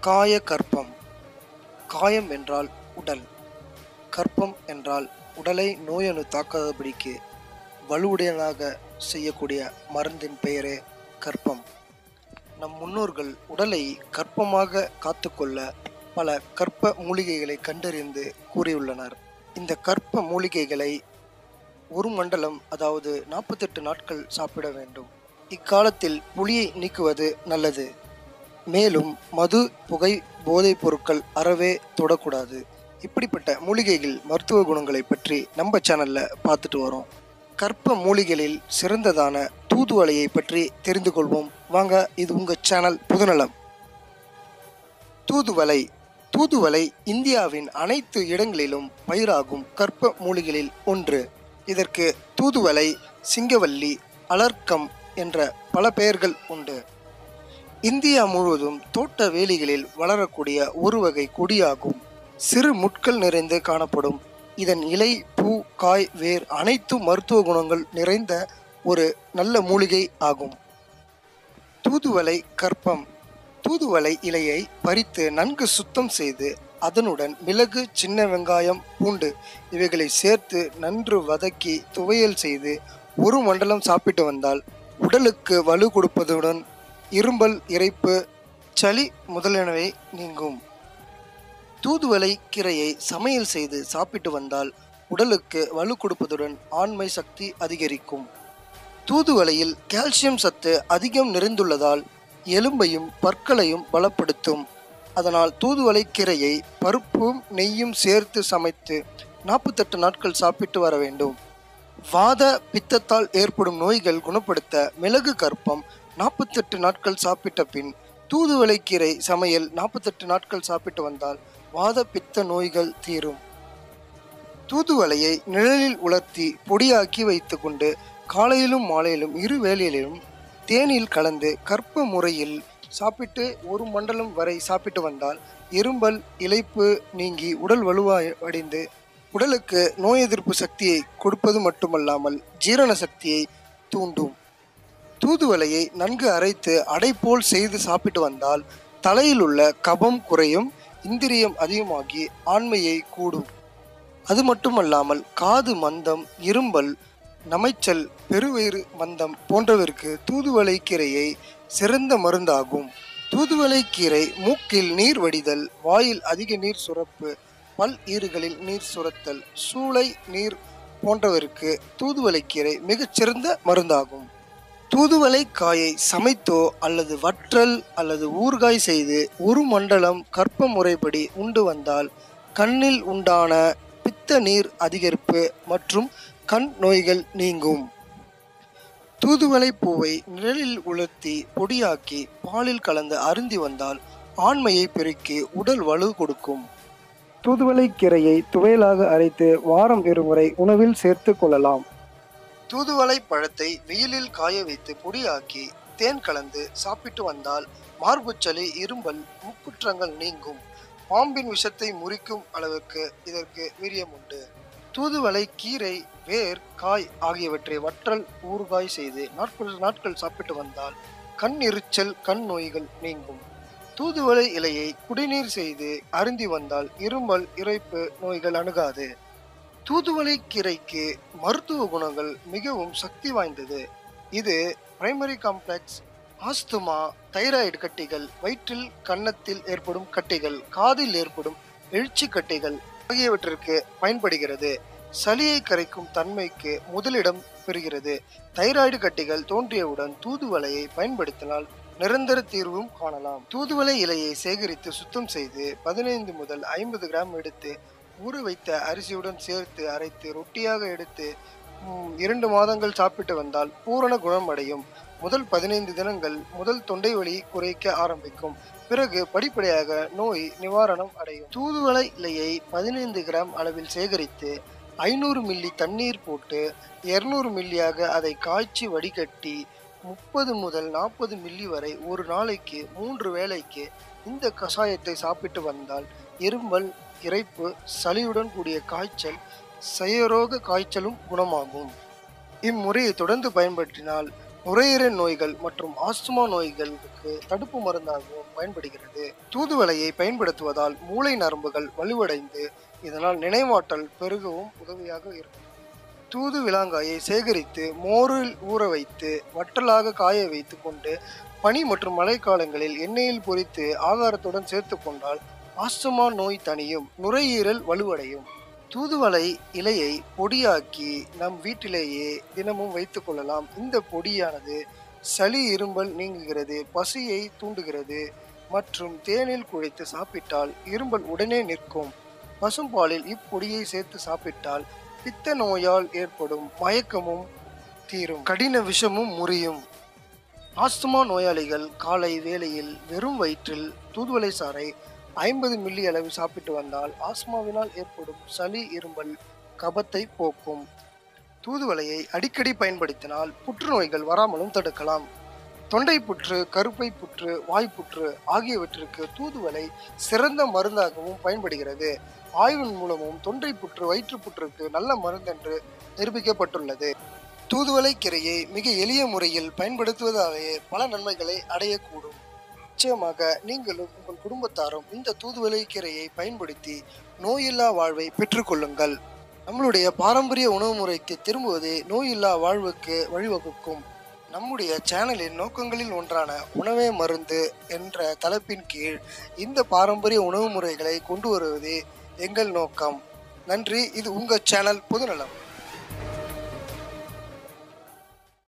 காய கற்பம் காயம் என்றால் உடல் கற்பம் என்றால் உடலை நோயணு தாக்காதபடிக்கு வலுவுடையனாக செய்யக்கூடிய மருந்தின் பெயரே கற்பம் நம் முன்னோர்கள் உடலை கற்பமாக காத்துக்கொள்ள பல கற்ப மூலிகைகளை கண்டறிந்து கூறியுள்ளனர் இந்த கற்ப மூலிகைகளை ஒரு மண்டலம் அதாவது நாற்பத்தெட்டு நாட்கள் சாப்பிட வேண்டும் இக்காலத்தில் புளியை நீக்குவது நல்லது மேலும் மது புகை போதைப் பொருட்கள் அறவே தொடக்கூடாது இப்படிப்பட்ட மூலிகைகள் மருத்துவ குணங்களை பற்றி நம்ம சேனல்ல பார்த்துட்டு வரோம் கற்ப மூலிகைகளில் சிறந்ததான தூதுவளையை பற்றி தெரிந்து கொள்வோம் வாங்க இது உங்க சேனல் புதுநலம் தூதுவளை தூதுவளை இந்தியாவின் அனைத்து இடங்களிலும் பயிராகும் கற்ப மூலிகைகளில் ஒன்று இதற்கு தூதுவளை சிங்கவல்லி அலர்க்கம் என்ற பல பெயர்கள் உண்டு இந்தியா முழுவதும் தோட்ட வேலிகளில் வளரக்கூடிய ஒரு வகை கொடியாகும் சிறு முட்கள் நிறைந்து காணப்படும் இதன் இலை பூ காய் வேர் அனைத்து மருத்துவ குணங்கள் நிறைந்த ஒரு நல்ல மூலிகை ஆகும் தூதுவளை கற்பம் தூதுவளை இலையை பறித்து நன்கு சுத்தம் செய்து அதனுடன் மிளகு சின்ன வெங்காயம் பூண்டு இவைகளை சேர்த்து நன்று வதக்கி துவையல் செய்து ஒரு மண்டலம் சாப்பிட்டு வந்தால் உடலுக்கு வலு கொடுப்பதுடன் இரும்பல் இறைப்பு சளி முதலியனவை நீங்கும் தூதுவளை கீரையை சமையல் செய்து சாப்பிட்டு வந்தால் உடலுக்கு வலு கொடுப்பதுடன் ஆண்மை சக்தி அதிகரிக்கும் தூதுவளையில் கால்சியம் சத்து அதிகம் நிறைந்துள்ளதால் எலும்பையும் பற்களையும் பலப்படுத்தும் அதனால் தூதுவளை கீரையை பருப்பும் நெய்யும் சேர்த்து சமைத்து நாற்பத்தெட்டு நாட்கள் சாப்பிட்டு வர வேண்டும் வாத பித்தத்தால் ஏற்படும் நோய்கள் குணப்படுத்த மிளகு கற்பம் நாற்பத்தெட்டு நாட்கள் சாப்பிட்ட பின் தூதுவளை கீரை சமையல் நாற்பத்தெட்டு நாட்கள் சாப்பிட்டு வந்தால் வாத பித்த நோய்கள் தீரும் தூதுவளையை நிழலில் உலர்த்தி பொடியாக்கி வைத்துக்கொண்டு காலையிலும் மாலையிலும் இரு வேளையிலும் தேனில் கலந்து கற்ப முறையில் சாப்பிட்டு ஒரு மண்டலம் வரை சாப்பிட்டு வந்தால் இரும்பல் இளைப்பு நீங்கி உடல் வலுவாய் அடைந்து உடலுக்கு நோய் எதிர்ப்பு சக்தியை கொடுப்பது மட்டுமல்லாமல் ஜீரண சக்தியை தூண்டும் தூதுவளையை நன்கு அரைத்து அடை போல் செய்து சாப்பிட்டு வந்தால் தலையில் உள்ள கபம் குறையும் இந்திரியம் அதிகமாகி ஆண்மையை கூடும் அது மட்டுமல்லாமல் காது மந்தம் இரும்பல் நமைச்சல் பெருவயிறு மந்தம் போன்றவருக்கு தூதுவளை கீரையை சிறந்த மருந்தாகும் தூதுவளை கீரை மூக்கில் நீர் வடிதல் வாயில் அதிக நீர் சுரப்பு பல் ஈறுகளில் நீர் சுரத்தல் சூளை நீர் போன்றவருக்கு தூதுவளை கீரை மிகச்சிறந்த மருந்தாகும் தூதுவளை காயை சமைத்தோ அல்லது வற்றல் அல்லது ஊறுகாய் செய்து ஒரு மண்டலம் கற்ப முறைப்படி உண்டு வந்தால் கண்ணில் உண்டான பித்த நீர் அதிகரிப்பு மற்றும் கண் நோய்கள் நீங்கும் தூதுவளை பூவை நிழலில் உலர்த்தி பொடியாக்கி பாலில் கலந்து அருந்தி வந்தால் ஆண்மையை பெருக்கி உடல் வலு கொடுக்கும் தூதுவளை கீரையை துவையலாக அரைத்து வாரம் இருமுறை உணவில் சேர்த்து கொள்ளலாம் தூதுவளை பழத்தை வெயிலில் காய வைத்து பொடியாக்கி தேன் கலந்து சாப்பிட்டு வந்தால் மார்புச்சளி இரும்பல் முக்குற்றங்கள் நீங்கும் பாம்பின் விஷத்தை முறிக்கும் அளவுக்கு இதற்கு வீரியம் உண்டு தூதுவளை கீரை வேர் காய் ஆகியவற்றை வற்றல் ஊறுகாய் செய்து நாற்பது நாட்கள் சாப்பிட்டு வந்தால் கண் எரிச்சல் கண் நோய்கள் நீங்கும் தூதுவளை இலையை குடிநீர் செய்து அருந்தி வந்தால் இருமல் இறைப்பு நோய்கள் அணுகாது தூதுவளை கீரைக்கு மருத்துவ குணங்கள் மிகவும் சக்தி வாய்ந்தது இது பிரைமரி காம்ப்ளெக்ஸ் ஆஸ்துமா தைராய்டு கட்டிகள் வயிற்றில் கன்னத்தில் ஏற்படும் கட்டிகள் காதில் ஏற்படும் எழுச்சி கட்டிகள் ஆகியவற்றிற்கு பயன்படுகிறது சளியை கரைக்கும் தன்மைக்கு முதலிடம் பெறுகிறது தைராய்டு கட்டிகள் தோன்றியவுடன் தூதுவளையை பயன்படுத்தினால் நிரந்தர தீர்வும் காணலாம் தூதுவளை இலையை சேகரித்து சுத்தம் செய்து பதினைந்து முதல் ஐம்பது கிராம் எடுத்து ஊற வைத்த அரிசியுடன் சேர்த்து அரைத்து ரொட்டியாக எடுத்து ம், இரண்டு மாதங்கள் சாப்பிட்டு வந்தால் பூரண குணம் அடையும் முதல் பதினைந்து தினங்கள் முதல் தொண்டை வலி குறைக்க ஆரம்பிக்கும் பிறகு படிப்படியாக நோய் நிவாரணம் அடையும் தூதுவளை இலையை பதினைந்து கிராம் அளவில் சேகரித்து ஐநூறு மில்லி தண்ணீர் போட்டு இருநூறு மில்லியாக அதை காய்ச்சி வடிகட்டி முப்பது முதல் நாற்பது மில்லி வரை ஒரு நாளைக்கு மூன்று வேளைக்கு இந்த கஷாயத்தை சாப்பிட்டு வந்தால் இருமல் இரைப்பு சளியுடன் கூடிய காய்ச்சல் செயரோக காய்ச்சலும் குணமாகும் இம்முறையை தொடர்ந்து பயன்படுத்தினால் நுரையீரல் நோய்கள் மற்றும் ஆஸ்துமா நோய்களுக்கு தடுப்பு மருந்தாகவும் பயன்படுகிறது தூதுவளையை பயன்படுத்துவதால் மூளை நரம்புகள் வலுவடைந்து இதனால் நினைவாற்றல் பெருகவும் உதவியாக இருக்கும் தூது விலாங்காயை சேகரித்து மோரில் ஊற வைத்து வட்டலாக காய வைத்து கொண்டு பனி மற்றும் மழைக்காலங்களில் எண்ணெயில் பொரித்து ஆகாரத்துடன் சேர்த்து கொண்டால் ஆஸ்துமா நோய் தணியும் நுரையீரல் வலுவடையும் தூதுவளை இலையை பொடியாக்கி நம் வீட்டிலேயே தினமும் வைத்துக் கொள்ளலாம் இந்த பொடியானது சளி இரும்பல் நீங்குகிறது பசியை தூண்டுகிறது மற்றும் தேனில் குழைத்து சாப்பிட்டால் இரும்பல் உடனே நிற்கும் பசும்பாலில் இப்பொடியை சேர்த்து சாப்பிட்டால் பித்த நோயால் ஏற்படும் மயக்கமும் தீரும் கடின விஷமும் முறியும் ஆஸ்துமா நோயாளிகள் காலை வேளையில் வெறும் வயிற்றில் தூதுவளை சாறை ஐம்பது மில்லி அளவு சாப்பிட்டு வந்தால் ஆஸ்மாவினால் ஏற்படும் சளி இரும்பல் கபத்தை போக்கும் தூதுவளையை அடிக்கடி பயன்படுத்தினால் புற்றுநோய்கள் வராமலும் தடுக்கலாம் தொண்டை புற்று கருப்பை புற்று வாய்ப்புற்று ஆகியவற்றிற்கு தூதுவளை சிறந்த மருந்தாகவும் பயன்படுகிறது ஆய்வின் மூலமும் தொண்டை புற்று வயிற்றுப்புற்றுக்கு நல்ல மருந்தென்று நிரூபிக்கப்பட்டுள்ளது தூதுவளை கீரையை மிக எளிய முறையில் பயன்படுத்துவதாலேயே பல நன்மைகளை அடையக்கூடும் நிச்சயமாக நீங்களும் உங்கள் குடும்பத்தாரும் இந்த தூதுவளை கீரையை பயன்படுத்தி நோயில்லா வாழ்வை பெற்றுக்கொள்ளுங்கள் நம்மளுடைய பாரம்பரிய உணவு முறைக்கு திரும்புவதே நோயில்லா வாழ்வுக்கு வழிவகுக்கும் நம்முடைய சேனலின் நோக்கங்களில் ஒன்றான உணவே மருந்து என்ற தலைப்பின் கீழ் இந்த பாரம்பரிய உணவு முறைகளை கொண்டு வருவதே எங்கள் நோக்கம் நன்றி இது உங்கள் சேனல் பொதுநலம்